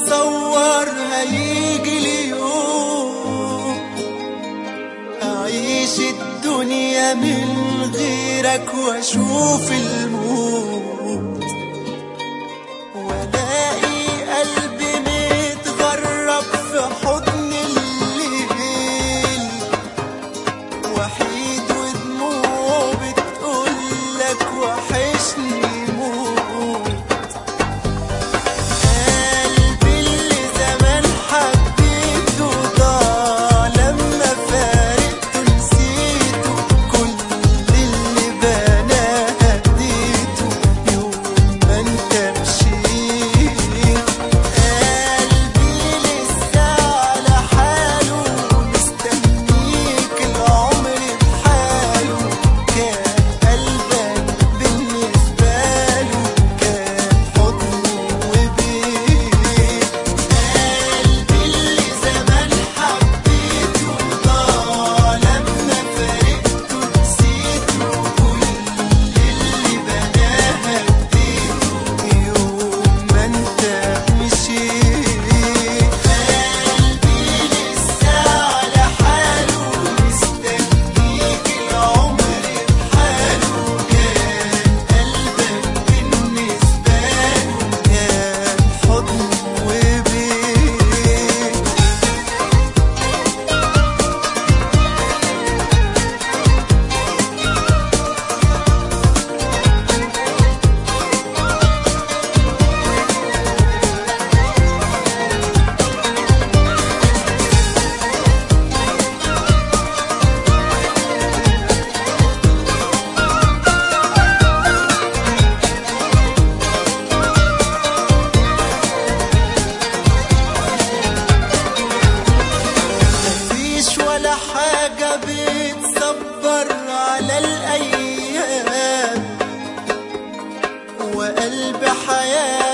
متصور هيجي اليوم أعيش الدنيا من غيرك وأشوف الموت وألاقي قلبي متغرب في حضن الليل وحيد ودموعه بتقولك وحشني موت قلبي اللي زمان حبيته ضاع لما فارقته نسيته كل اللي بناه هديته يوم ما انت مشيت قلبي لسه على حاله مستنيك العمر بحاله كان قلبك بالنسبة له كان حضنه وبيت قلبي اللي زمان حبيته ضاع لما فارقته نسيته كل اللي بناه هديته يوم ما انت مشيت قلبي لسه على حاله مستنيك العمر بحاله كان قلبك بالنسبة له كان حضن وبيت مفيش ولا حاجة بتصبر على الأيام وقلب حياتي